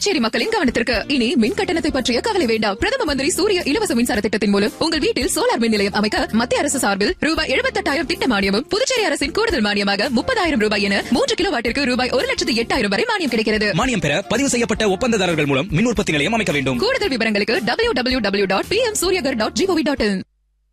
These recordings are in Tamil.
புதுச்சேரி மக்களின் கவனத்திற்கு இனி மின் கட்டணத்தை பற்றிய கவலை வேண்டாம் பிரதம மந்திரி சூரிய இலவச மின்சார திட்டத்தின் மூலம் உங்கள் வீட்டில் சோலார் மின் நிலையம் அமைக்க மத்திய அரசு சார்பில் ரூபாய் எழுபத்தெட்டாயிரம் திட்ட மானியமும் புதுச்சேரி அரசின் கூடுதல் மானியமாக முப்பதாயிரம் ரூபாய் என மூன்று கிலோ வாட்டிற்கு ரூபாய் ஒரு லட்சத்து எட்டாயிரம் வரை மானியம் கிடைக்கிறது மானியம் பெற பதிவு செய்யப்பட்ட ஒப்பந்ததாரர்கள் மூலம் மின் உற்பத்தி நிலையம் அமைக்க வேண்டும் கூடுதல் விவரங்களுக்கு W W W dot P M Suryaghar dot G O V dot in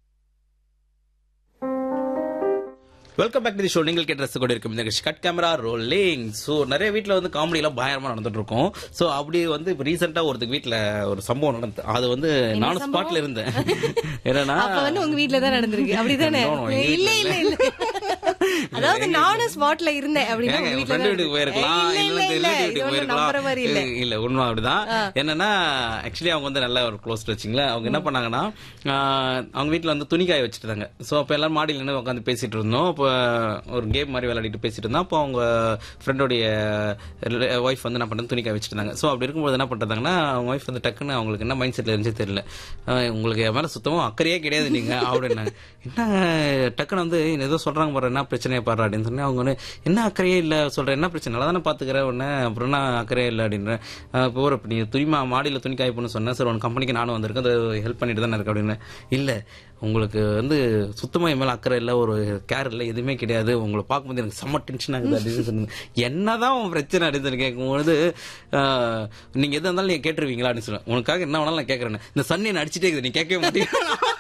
welcome back to the show நீங்கள் கேட்ட ரசித்து கொண்டு இருக்கும் இந்த நிகழ்ச்சி கட் கேமரா ரோலிங் ஸோ நிறைய வீட்டில் வந்து காமெடி எல்லாம் பயங்கரமா நடந்துட்டு இருக்கும் ஸோ அப்படி வந்து இப்போ ரீசெண்டாக ஒருத்தர் வீட்டில் ஒரு சம்பவம் நடந்து அது வந்து நானும் ஸ்பாட்ல இருந்தேன் என்னன்னா அப்ப வந்து உங்க வீட்ல தான் நடந்திருக்கு அப்படிதானே No, no, எங்க இல்ல வீட்ல இல்ல இல்ல அதாவது நானும் ஸ்பாட்ல இருந்தேன் அப்படின்னா ஏங்க, உங்க எங்க வீட்ல friend தான் வீட்டுக்கு போயிருக்கலாம் இல்ல, இல்ல இல்ல, இல்ல, ரிலேட்டிவ் இது வீட்டுக்கு ஒண்ணும் நம்புற மாதிரி இல்ல. போயிருக்கலாம் இல்ல உண்மை அப்படிதான் என்னன்னா ஆக்சுவலி அவங்க வந்து நல்ல ஒரு க்ளோஸ் வச்சுங்களா அவங்க என்ன பண்ணாங்கன்னா ஆஹ், அவங்க வீட்ல வந்து துணி காய வச்சுட்டாங்க சோ அப்ப எல்லாரும் மாடியில நின்று உட்காந்து பேசிட்டு இருந்தோம் அப்போ ஒரு கேம் மாதிரி விளையாடிட்டு பேசிட்டு இருந்தோம் அப்போ அவங்க ஃப்ரெண்டோடைய ஒய்ஃப் வந்து என்ன பண்ணது துணி காய வச்சுட்டு இருந்தாங்க ஸோ அப்படி இருக்கும்போது என்ன பண்றாங்கன்னா அவங்க ஒய்ஃப் வந்து டக்குன்னு அவங்களுக்கு என்ன மைண்ட் செட்ல இருந்துச்சு தெரியல ஆஹ், உங்களுக்கு என் மேல சுத்தமா அக்கறையே கிடையாது நீங்க அப்படின்னாங்க என்ன டக்குன்னு வந்து ஏதோ சொல்றாங்க பாரு என்ன பிரச்சனையை பாரு அப்படின்னு சொன்னேன் அவங்க வந்து என்ன அக்கறையே இல்ல சொல்றேன் என்ன பிரச்சனை நல்லா தானே பாத்துக்கிறேன் உடனே அப்புறம் என்ன அக்கறையே இல்லை அப்படின்றேன் இப்போ ஒரு நீ துணிமா மாடியில் துணி காய்ப்புன்னு சொன்னேன் சார் உன் கம்பெனிக்கு நானும் வந்திருக்கேன் அது ஹெல்ப் பண்ணிட்டு தானே இருக்கு அப்படின்னு இல்ல உங்களுக்கு வந்து சுத்தமா என் மேல அக்கறை இல்லை ஒரு கேர் இல்லை எதுவுமே கிடையாது உங்களை பார்க்கும்போது எனக்கு செம்ம டென்ஷன் ஆகுது அப்படின்னு சொன்னது என்னதான் உன் பிரச்சனை அப்படின்னு சொல்லி கேட்கும்போது ஆஹ், நீங்க எது இருந்தாலும் நீங்க கேட்டுருவீங்களா அப்படின்னு சொல்லுவேன் உனக்காக என்ன வேணாலும் நான் கேட்கறேன் இந்த சன் என்ன அடிச்சுட்டே இருக்குது நீ கேட்கவே மாட்டேங்க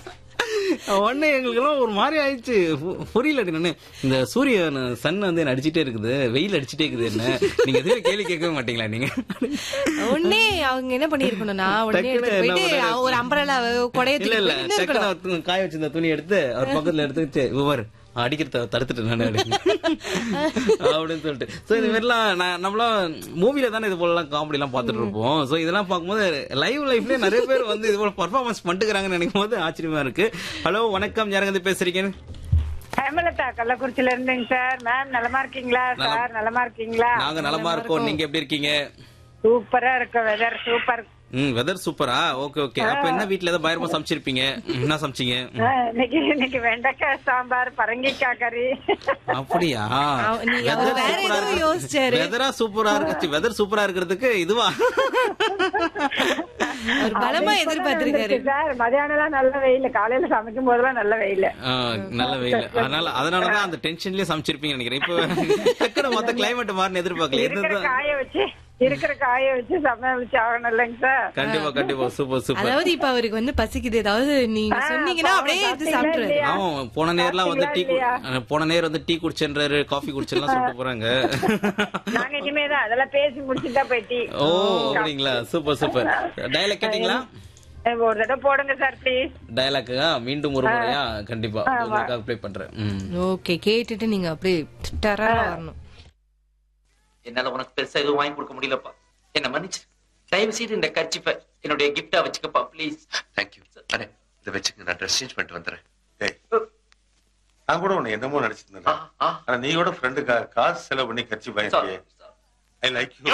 உடனே எங்களுக்கெல்லாம் ஒரு மாதிரி ஆயிடுச்சு பு- புரியல என்னன்னு இந்த சூரியன் சன் வந்து என்ன அடிச்சிட்டே இருக்குது வெயில் அடிச்சிட்டே இருக்குது என்ன நீங்க எதுவுமே கேள்வி கேட்கவே மாட்டீங்களா நீங்க உடனே அவங்க என்ன பண்ணிருக்கணும்னா உடனே டக்குனு எடுத்துட்டு என்ன போயிட்டு பண்ணாரு? ஒரு அம்பரலா கொடைய இல்ல இல்ல தூக்கி டக்குனு அவர் காய வச்சிருந்த துணி எடுத்து அவர் பக்கத்துல எடுத்து வச்சு இவர் அடிக்கிறத தடுத்துட்டு நானு அப்படின்னு அப்படின்னு சொல்லிட்டு சோ இது மாதிரிலாம் நான் நம்மளாம் மூவில தானே இது போல எல்லாம் காமெடி எல்லாம் பாத்துட்டு இருப்போம் சோ இதெல்லாம் பார்க்கும்போது லைவ் லைஃப்ல நிறைய பேர் வந்து இது போல பர்ஃபார்மன்ஸ் பண்ணிட்டுக்கிறாங்கன்னு நினைக்கும் போது ஆச்சரியமா இருக்கு ஹலோ வணக்கம் யாருங்க வந்து பேசுறீங்க ஹேமலதா கள்ளக்குறிச்சியில இருந்துங்க சார் மேம் நலமா இருக்கீங்களா நலம். சார் நலமா இருக்கீங்களா நாங்க நலமா இருக்கோம் நீங்க எப்படி இருக்கீங்க சூப்பரா இருக்கு வெதர் சூப்பர் ம் வெதர் சூப்பரா ஓகே ஓகே அப்ப என்ன வீட்ல ஏதாவது பயரமா சமைச்சிருப்பீங்க என்ன சமைச்சீங்க இன்னைக்கு இன்னைக்கு வெண்டைக்காய் சாம்பார் பரங்கிக்காய் கறி அப்படியா அவ- நீ அவர் வேற ஏதோ யோசிச்சாரு. வெதரா சூப்பரா இருக்கு வெதர் சூப்பரா இருக்கிறதுக்கு இதுவா ஒரு பலமா எதிர்பார்த்திருக்காரு சார் மதியானம் எல்லாம் நல்ல வெயில் காலையில சமைக்கும் போதெல்லாம் நல்ல வெயில் ஆ, நல்ல வெயில் அதனால அதனாலதான் அந்த டென்ஷன்லயே சமைச்சிருப்பீங்க நினைக்கிறேன் இப்ப டக்குனு மொத்த கிளைமேட் மாறின எதிர்பார்க்கல இருக்கிற எதுதான் காய வச்சு இருக்கிற காய வச்சு சமைச்சு ஆகணும் இல்லைங்க சார் கண்டிப்பா கண்டிப்பா சூப்பர் சூப்பர் அதாவது இப்ப அவருக்கு வந்து பசிக்குது ஏதாவது நீங்க ஆ, சொன்னீங்கன்னா அப்படியே எடுத்து பாத்தீங்களா சாப்பிட்டுருவாரு இல்லையா? ஆமா போன நேரம்லாம் வந்து டீ சாப்பிட்டீங்களா போன நேரம் வந்து டீ குடிச்சேன்றாரு காஃபி குடிச்செல்லாம் சொல்லிட்டு போறாங்க நாங்க இனிமேதான் அதெல்லாம் பேசி முடிச்சுட்டு தான் போயிட்டி ஓ அப்படிங்களா சூப்பர் சூப்பர் டயலாக் கேட்டீங்களா ஒரு தடவை போடுங்க சார் ப்ளீஸ் டயலாக்கா மீண்டும் ஒரு முறையா கண்டிப்பா உங்களுக்காக ப்ளே பண்றேன் ம். ஓகே கேட்டுட்டு நீங்க அப்படியே டரா வரணும் என்னால உனக்கு பெருசா எதுவும் வாங்கி கொடுக்க முடியலப்பா என்ன மன்னிச்சு தயவு செய்து இந்த கர்ச்சிப்பை என்னுடைய கிஃப்டா வச்சுக்கப்பா ப்ளீஸ் தேங்க்யூ அண்ணே இதை வச்சுக்க நான் ட்ரெஸ் சேஞ்ச் பண்ணிட்டு வந்துடுறேன் டேய், நான் கூட உன்னை என்னமோ நினைச்சிட்டு ஆ, இருந்தேன் ஆ. ஆனா நீ கூட ஃப்ரெண்டு காசு செலவு பண்ணி கட்சி பயணியே I like you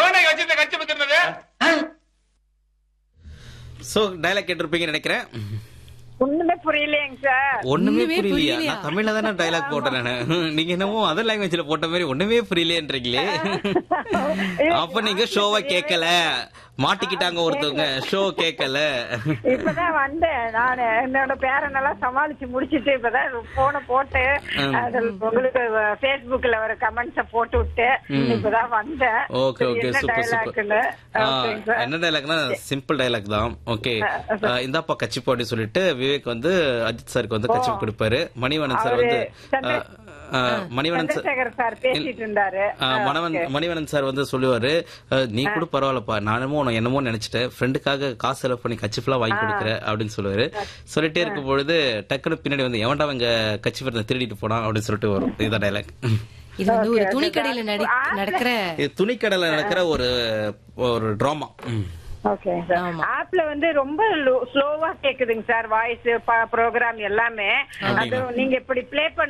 so dialogue கேட்டிருப்பீங்கன்னு நினைக்கிறேன் ஒண்ணுமே புரியலையேங்க சார் ஒண்ணுமே ஒண்ணுமே புரியலையா புரியலையா? நான் தமிழ்ல தானே டயலாக் போட்டேன் நானு நீங்க என்னமோ அதர் லாங்குவேஜ்ல போட்ட மாதிரி ஒண்ணுமே புரியலையேன்றீங்களே அப்ப நீங்க ஷோவை கேட்கல மாட்டிக்கிட்டாங்க ஒருத்தவங்க ஷோ கேட்கல இப்பதான் வந்தேன் நான் என்னோட பேரன் எல்லாம் சமாளிச்சு முடிச்சிட்டு இப்பதான் போன போட்டு அதுல உங்களுக்கு Facebookல வர கமெண்ட்ஸ போட்டு விட்டு இப்பதான் வந்தேன் ஓகே சரி, ஓகே என்ன சூப்பர் dialogue-ன்னு? சூப்பர் ஓகேங்க சார். என்ன டைலாக்னா சிம்பிள் டைலாக் தான் ஓகே இந்தாப்பா கச்சிப்பு அப்படின்னு சொல்லிட்டு விவேக் வந்து அஜித் சாருக்கு வந்து கச்சிப்பு கொடுப்பாரு மணிவண்ணன் சார் அவரு வந்து சந்திர- ஆ, ஆ, மணிவண்ணன் சார் சந்திரசேகர் சார் பேசிட்டு இருந்தாரு ஆ, மணவன் மணிவண்ணன் சார் வந்து சொல்லுவாரு அஹ், நீ கூட பரவாயில்லப்பா நானுமோ உன்னை என்னமோ நினைச்சிட்டேன் ஃப்ரெண்டுக்காக காசு செலவு பண்ணி கச்சிஃபுல்லா வாங்கி கொடுக்குற அப்படின்னு சொல்லுவாரு சொல்லிட்டே இருக்கும் பொழுது டக்குனு பின்னாடி வந்து எவன்டா அவங்க கட்சி திருடிட்டு போனான் அப்படின்னு சொல்லிட்டு வரும் இதுதான் டைலாக் இது வந்து ஒரு துணிக்கடையில நடி- நடக்கிற இது துணிக்கடையில நடக்கிற ஒரு ஒரு டிராமா ஓகே சார் ஆப்ல வந்து ரொம்ப ஸ்லோவா கேக்குதுங்க சார் வாய்ஸ் ப்ரோக்ராம் எல்லாமே அது நீங்க இப்படி ப்ளே பண்ண